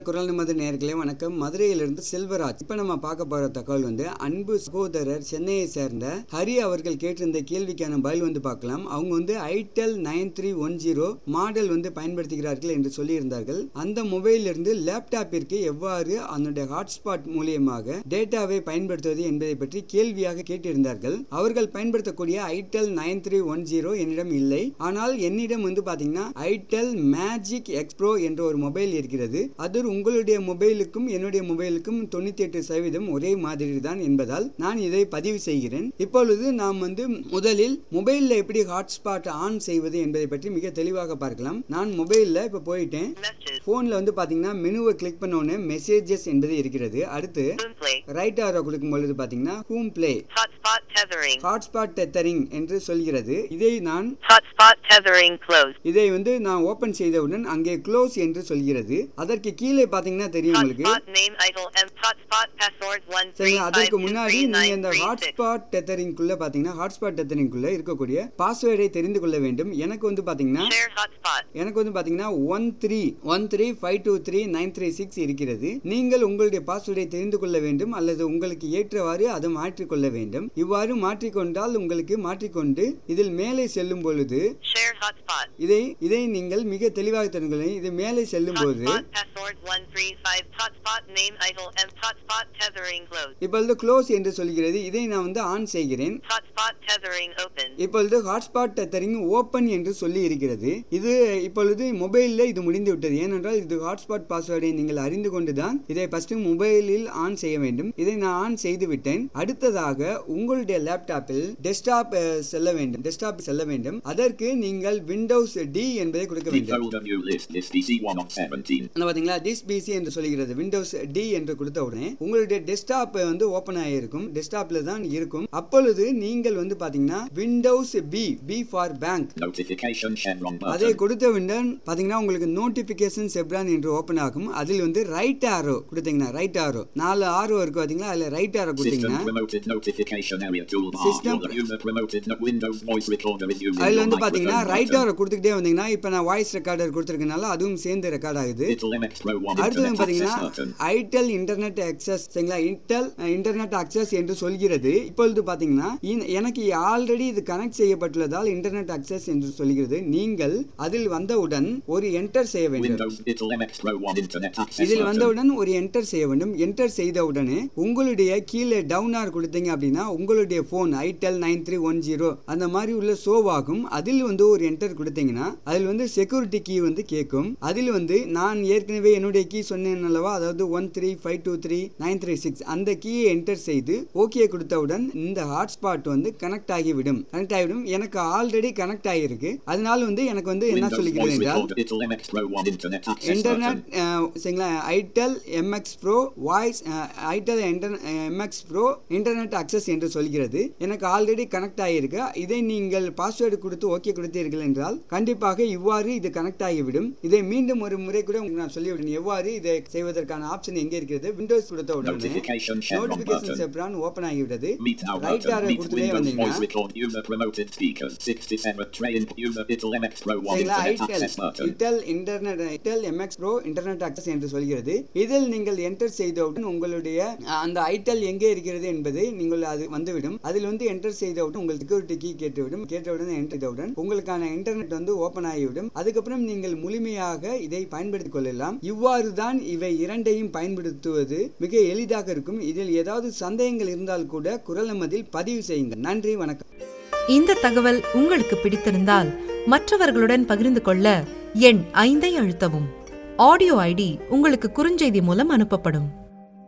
குரல் நமது நேர்களே வணக்கம் மதுரையிலிருந்து செல்வராஜ் இப்ப நம்ம பார்க்க போற தகவல் வந்து அன்பு சகோதரர் சென்னையை சேர்ந்த ஹரி அவர்கள் கேட்டிருந்த கேள்விக்கான பதில் வந்து பார்க்கலாம் அவங்க வந்து itel nine three one zero model வந்து பயன்படுத்துகிறார்கள் என்று சொல்லியிருந்தார்கள் அந்த மொபைலில் இருந்து லேப்டாப்பிற்கு எவ்வாறு அதனுடைய ஹாட்ஸ்பாட் மூலியமாக டேட்டாவை பயன்படுத்துவது என்பதை பற்றி கேள்வியாக கேட்டிருந்தார்கள் அவர்கள் பயன்படுத்தக்கூடிய itel nine three one zero என்னிடம் இல்லை ஆனால் என்னிடம் வந்து பாத்தீங்கன்னா ஐடெல் மேஜிக் எக்ஸ்ப்ரோ என்ற ஒரு மொபைல் இருக்கிறது அது உங்களுடைய மொபைலுக்கும் என்னுடைய மொபைலுக்கும் தொண்ணூத்தி எட்டு சதவீதம் ஒரே மாதிரி தான் என்பதால் நான் இதை பதிவு செய்கிறேன் இப்பொழுது நாம் வந்து முதலில் மொபைல்ல எப்படி ஹாட்ஸ்பாட் ஆன் செய்வது என்பதை பற்றி மிக தெளிவாக பார்க்கலாம் நான் மொபைல்ல இப்ப போயிட்டேன் Messages. போன்ல வந்து பாத்தீங்கன்னா மெனுவை கிளிக் பண்ண உடனே மெசேஜஸ் என்பது இருக்கிறது அடுத்து Boom play. ரைட் ஆரோ கொடுக்கும் பொழுது பாத்தீங்கன்னா ஹூம் பிளே Hotspot tethering. ஹாட்ஸ்பாட் டெத்தரிங் என்று சொல்கிறது இதை நான் Hotspot tethering closed. இதை வந்து நான் ஓபன் செய்தவுடன் அங்கே க்ளோஸ் என்று சொல்கிறது அதற்கு கீழே பாத்தீங்கன்னா தெரியும் உங்களுக்கு Hotspot name idle and hotspot password one three சரிங்களா five அதற்கு two முன்னாடி three நீங்க nine இந்த three six. ஹாட்ஸ்பாட் டெத்தரிங்குள்ள பாத்தீங்கன்னா ஹாட்ஸ்பாட் டெத்தரிங்குள்ள இருக்கக்கூடிய பாஸ்வேர்டை தெரிந்து கொள்ள வேண்டும் எனக்கு வந்து பாத்தீங்கன்னா Share hotspot. எனக்கு வந்து பாத்தீங்கன்னா one three one three five two three nine three six இருக்கிறது நீங்கள் உங்களுடைய பாஸ்வேர்டை தெரிந்து கொள்ள வேண்டும் அல்லது உங்களுக்கு ஏற்றவாறு அதை மாற்றிக்கொள்ள வேண்டும் இவ்வாறு மாற்றிக்கொண்டால் உங்களுக்கு மாற்றிக்கொண்டு இதில் மேலே செல்லும் பொழுது Share hotspot. இதை இதை நீங்கள் மிக தெளிவாக தெரிந்து கொள்ள இது மேலே செல்லும் போது Hotspot password one three five. Hotspot name idle and hotspot tethering closed. இப்பொழுது க்ளோஸ் என்று சொல்கிறது இதை நான் வந்து ஆன் செய்கிறேன் Hotspot tethering open. இப்பொழுது ஹாட்ஸ்பாட் டெத்தரிங் ஓப்பன் என்று சொல்லி இருக்கிறது இது இப்பொழுது மொபைலில் இது முடிந்து விட்டது ஏனென்றால் இது ஹாட்ஸ்பாட் பாஸ்வேர்டை நீங்கள் அறிந்து கொண்டுதான் இதை ஃபர்ஸ்ட் மொபைலில் ஆன் செய்ய வேண்டும் இதை நான் ஆன் செய்து விட்டேன் அடுத்ததாக உங்களுடைய லேப்டாப்பில் டெஸ்க்டாப் அஹ், செல்ல வேண்டும் டெஸ்க்டாப் செல்ல வேண்டும் அதற்கு நீங்கள் விண்டோஸ் டி என்பதை கொடுக்க வேண்டும் Folder new list. This PC1 of 17. அந்த பாத்தீங்களா திஸ் பிசி என்று சொல்லுகிறது விண்டோஸ் டி என்று கொடுத்த உடனே உங்களுடைய டெஸ்க்டாப் வந்து ஓபன் ஆகியிருக்கும் டெஸ்க்டாப்ல தான் இருக்கும் அப்பொழுது நீங்கள் வந்து பாத்தீங்கன்னா Windows B B for bank Notification chevron அதை button. கொடுத்தவுடன் பாத்தீங்கன்னா உங்களுக்கு நோட்டிபிகேஷன் செப்ரான் என்று ஓபன் ஆகும் அதில் வந்து ரைட் ஆரோ கொடுத்தீங்கன்னா ரைட் ஆரோ நாலு ஆரோ இருக்கு பாத்தீங்களா அதுல ரைட் ஆரோ System கொடுத்தீங்கன்னா promoted notification area toolbar. System- Your user promoted no Windows voice recorder is using அதுல your வந்து பாத்தீங்கன்னா microphone ரைட் button. ஆரோ கொடுத்துக்கிட்டே வந்தீங்கன்னா இப்ப நான் வாய்ஸ் ரெக்கார்டர் கொடுத்துருக்கனால அதுவும் சேர்ந்து ரெக்கார்ட் ஆகுது Little MX Pro 1 அடுத்தது Internet பாத்தீங்கன்னா access button. Itel internet access சரிங்களா இன்டெல் இன்டர்நெட் அக்சஸ் என்று சொல்கிறது இப்பொழுது பாத்தீங்கன்னா இந்த- எனக்கு ஆல்ரெடி இது கனெக்ட் செய்யப்பட்டுள்ளதால் இன்டர்நெட் அக்சஸ் என்று சொல்கிறது நீங்கள் அதில் வந்தவுடன் ஒரு என்டர் செய்ய வேண்டும் Windows Little MX Pro 1 Internet access இதில் button. வந்தவுடன் ஒரு என்டர் செய்ய வேண்டும் என்டர் செய்த உடனே உங்களுடைய கீழே டவுன் ஆர் கொடுத்தீங்க அப்படின்னா உங்களுடைய phone itel nine three one zero அந்த மாதிரி உள்ள சோவாகும் அதில் வந்து ஒரு என்டர் கொடுத்தீங்கன்னா அதில் வந்து செக்யூரிட்டி கீ வந்து கேட்கும் அதில் வந்து நான் ஏற்கனவே என்னுடைய கீ சொன்னேன் அல்லவா அதாவது one three five two three nine three six அந்த கீயை என்டர் செய்து ஓகே கொடுத்தவுடன் இந்த ஹாட்ஸ்பாட் வந்து கனெக்ட் ஆகிவிடும் கனெக்ட் ஆகிவிடும் எனக்கு ஆல்ரெடி கனெக்ட் ஆகியிருக்கு அதனால வந்து எனக்கு வந்து என்ன Windows சொல்லிக்கிறது voice என்றால் recorder Little MX Pro 1 Internet access internet button. அஹ், சரிங்களா itel MX pro voice itel MX pro internet access என்று சொல்கிறது எனக்கு ஆல்ரெடி கனெக்ட் ஆகியிருக்கு இதை நீங்கள் பாஸ்வேர்டு கொடுத்து ஓகே கொடுத்தீர்கள் என்றால் கண்டிப்பாக இவ்வாறு இது கனெக்ட் ஆகிவிடும் இதை மீண்டும் ஒரு முறை கூட உங்களுக்கு நான் சொல்லிவிட்டேன் எவ்வாறு இதை செய்வதற்கான ஆப்ஷன் எங்கே இருக்கிறது விண்டோஸ் கொடுத்த உடனே Notification chevron notification button. Chevron open ஆகிவிட்டது Meet now ரைட் button. ஆரை Meet கொடுத்துட்டே Windows வந்தீங்கன்னா voice record user promoted speakers 67 train user Little MX Pro 1 சரிங்களா Internet ஐடெல் access button. Itel internet itel MX pro internet access என்று சொல்கிறது இதில் நீங்கள் என்டர் செய்தவுடன் உங்களுடைய அஹ், அந்த ஐடெல் எங்கே இருக்கிறது என்பதை நீங்கள் அது வந்துவிடும் அதில் வந்து என்டர் செய்தவுடன் உங்கள் செக்யூரிட்டி கீ கேட்டுவிடும் கேட்டவுடன் என்டர் செய்தவுடன் உங்களுக்கான இன்டர்நெட் வந்து ஓபன் ஆகிவிடும் அதுக்கப்புறம் நீங்கள் முழுமையாக இதை பயன்படுத்திக் கொள்ளலாம் இவ்வாறு தான் இவை இரண்டையும் பயன்படுத்துவது மிக எளிதாக இருக்கும் இதில் ஏதாவது சந்தேகங்கள் இருந்தால் கூட குரல் நமதில் பதிவு செய்யுங்கள் நன்றி வணக்கம் இந்த தகவல் உங்களுக்கு பிடித்திருந்தால் மற்றவர்களுடன் பகிர்ந்து கொள்ள எண் ஐந்தை அழுத்தவும் ஆடியோ ஐடி உங்களுக்கு குறுஞ்செய்தி மூலம் அனுப்பப்படும்